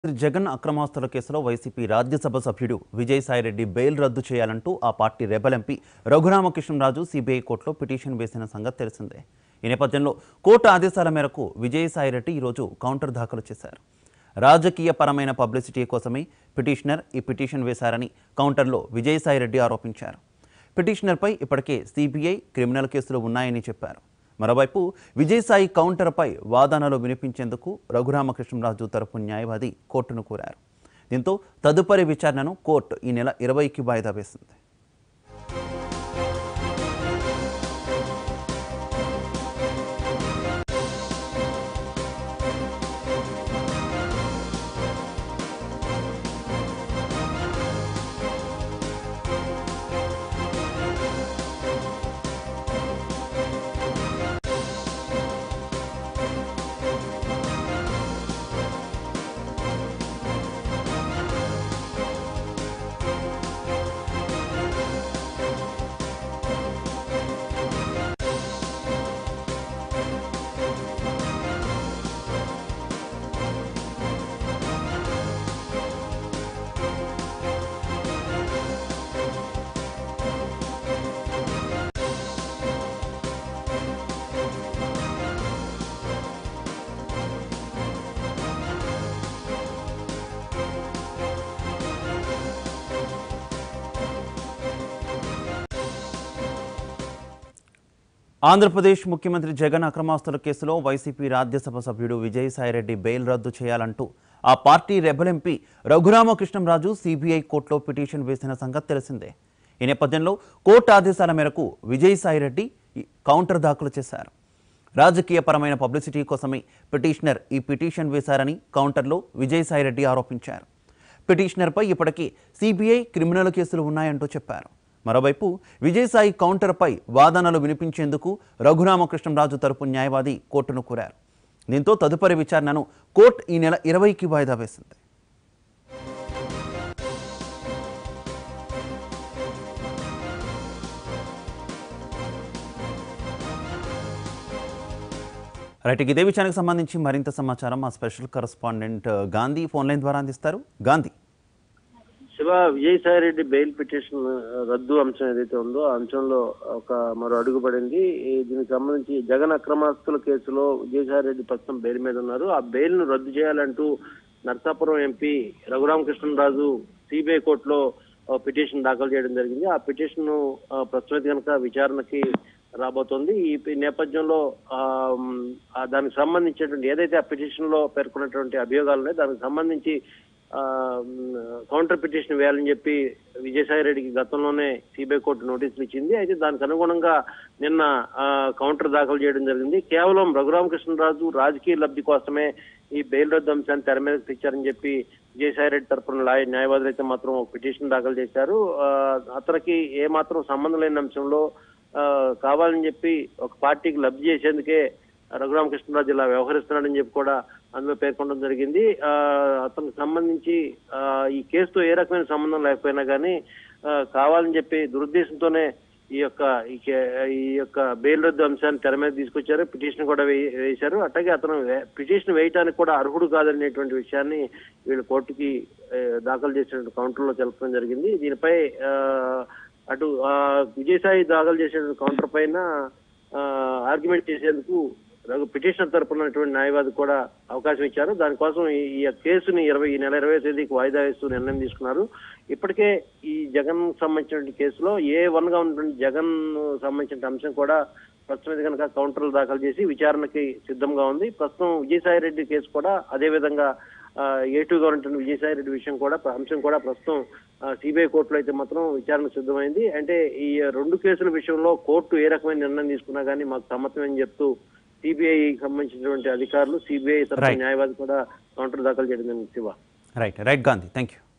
జగన్ అక్రమాస్తుల కేసులో వైసీపీ రాజ్యసభ సభ్యుడు విజయసాయిరెడ్డి బెయిల్ రద్దు చేయాలంటూ ఆ party rebel MP Raghuramakrishnaraju CBI కోర్టులో పిటిషన్ వేసిన సంగతి తెలిసిందే ఈ నేపథ్యంలో కోర్టు ఆదేశాల మేరకు విజయసాయిరెడ్డి ఈరోజు కౌంటర్ దాఖలు చేశారు రాజకీయ పరమైన పబ్లిసిటీ కోసమే పిటిషనర్ ఈ పిటిషన్ వేశారని కౌంటర్లో విజయసాయిరెడ్డి ఆరోపించారు పిటిషనర్పై ఇప్పటికే సిబిఐ క్రిమినల్ కేసులు ఉన్నాయని చెప్పారు మరోవైపు విజయసాయి కౌంటర్పై వాదనలు వినిపించేందుకు రఘురామకృష్ణరాజు తరపు న్యాయవాది కోర్టును కోరారు దీంతో తదుపరి విచారణను కోర్టు ఈ నెల ఇరవైకి వాయిదా వేసింది ఆంధ్రప్రదేశ్ ముఖ్యమంత్రి జగన్ అక్రమాస్తుల కేసులో వైసీపీ రాజ్యసభ సభ్యుడు విజయసాయిరెడ్డి బెయిల్ రద్దు చేయాలంటూ ఆ party rebel MP Raghuramakrishnamraju CBI కోర్టులో పిటిషన్ వేసిన సంగతి తెలిసిందే ఈ నేపథ్యంలో కోర్టు ఆదేశాల మేరకు విజయసాయిరెడ్డి ఈ కౌంటర్ దాఖలు చేశారు రాజకీయపరమైన పబ్లిసిటీ కోసమే పిటిషనర్ ఈ పిటిషన్ వేశారని కౌంటర్లో విజయసాయిరెడ్డి ఆరోపించారు పిటిషనర్పై ఇప్పటికే సిబిఐ క్రిమినల్ కేసులు ఉన్నాయంటూ చెప్పారు మరోవైపు విజయసాయి కౌంటర్పై వాదనలు వినిపించేందుకు రఘురామకృష్ణరాజు తరపు న్యాయవాది కోర్టును కోరారు దీంతో తదుపరి విచారణను కోర్టు ఈ నెల ఇరవైకి వాయిదా వేసింది రైట్ ఇక ఇదే విషయానికి సంబంధించి మరింత సమాచారం మా special correspondent Gandhi phone line ద్వారా అందిస్తారు గాంధీ శివ విజయసాయిరెడ్డి బెయిల్ పిటిషన్ రద్దు అంశం ఏదైతే ఉందో ఆ అంశంలో ఒక మరో అడుగు పడింది ఈ దీనికి సంబంధించి జగన్ అక్రమాస్తుల కేసులో విజయసాయిరెడ్డి ప్రస్తుతం బెయిల్ మీద ఉన్నారు ఆ బెయిల్ ను రద్దు చేయాలంటూ నర్సాపురం ఎంపీ రఘురామకృష్ణరాజు సిబిఐ కోర్టులో ఆ, పిటిషన్ దాఖలు చేయడం జరిగింది ఆ పిటిషన్ ను ఆ, ప్రస్తుతం కనుక విచారణకి రాబోతోంది ఈ పి- నేపథ్యంలో ఆ, మ్, ఆ దానికి సంబంధించినటువంటి ఏదైతే ఆ పిటిషన్ లో పేర్కొన్నటువంటి అభియోగాలు ఉన్నాయో దానికి సంబంధించి ఆ, మ్, కౌంటర్ పిటిషన్ వేయాలని చెప్పి విజయసాయి రెడ్డికి గతంలోనే సిబిఐ కోర్టు నోటీసులు ఇచ్చింది అయితే దానికి అనుగుణంగా నిన్న ఆ, కౌంటర్ దాఖలు చేయడం జరిగింది కేవలం రఘురామకృష్ణరాజు రాజకీయ లబ్ధి కోసమే ఈ బెయిల్ రద్దు అంశాన్ని తెర మీద తెచ్చారని చెప్పి విజయసాయి రెడ్డి తరపున లాయ న్యాయవాదులు అయితే మాత్రం ఒక పిటిషన్ దాఖలు చేశారు ఆ, అతనికి ఏ మాత్రం సంబంధం లేని అంశంలో ఆ, కావాలని చెప్పి ఒక పార్టీకి లబ్ధి చేసేందుకే రఘురామకృష్ణరాజు ఇలా వ్యవహరిస్తున్నాడని చెప్పి కూడా అందులో పేర్కొనడం జరిగింది ఆ, అతనికి సంబంధించి ఆ, ఈ కేసుతో ఏ రకమైన సంబంధం లేకపోయినా కానీ ఆ, కావాలని చెప్పి దురుద్దేశంతోనే ఈ యొక్క ఈ కే- ఈ యొక్క బెయిల్ రద్దు అంశాన్ని తెర మీద తీసుకొచ్చారు పిటిషన్ కూడా వే- వేశారు అట్లాగే అతను వే- పిటిషన్ వేయటానికి కూడా అర్హుడు కాదనేటువంటి విషయాన్ని వీళ్ళు కోర్టుకి ఆ, దాఖలు చేసిన కౌంటర్ లో తెలపడం జరిగింది దీనిపై ఆ, అటు ఆ, విజయసాయి దాఖలు చేసిన కౌంటర్ పైన ఆర్గ్యుమెంట్ చేసేందుకు రఘు పిటిషనర్ తరపున ఉన్నటువంటి న్యాయవాది కూడా అవకాశం ఇచ్చారు దానికోసం ఈ ఈ కేసుని ఇరవై ఈ నెల ఇరవై తేదీకి వాయిదా వేస్తూ నిర్ణయం తీసుకున్నారు ఇప్పటికే ఈ జగన్ సంబంధించిన కేసులో ఏ వన్ గా ఉన్నటువంటి జగన్ సంబంధించిన అంశం కూడా ప్రస్తుతం ఇది కనుక కౌంటర్లు దాఖలు చేసి విచారణకి సిద్ధంగా ఉంది ప్రస్తుతం విజయసాయి రెడ్డి కేసు కూడా అదే విధంగా ఏ టూగా ఉన్నటువంటి విజయసాయి రెడ్డి విషయం కూడా అంశం కూడా ప్రస్తుతం సిబిఐ కోర్టులో అయితే మాత్రం విచారణకు సిద్ధమైంది అంటే ఈ రెండు కేసుల విషయంలో కోర్టు ఏ రకమైన నిర్ణయం తీసుకున్నా కానీ మాకు సమ్మతమని చెప్తూ సిబిఐ సంబంధించినటువంటి అధికారులు సిబిఐ తరఫు Right. న్యాయవాది కూడా కౌంటర్ దాఖలు చేయడం జరిగింది Shiva right right Gandhi thank you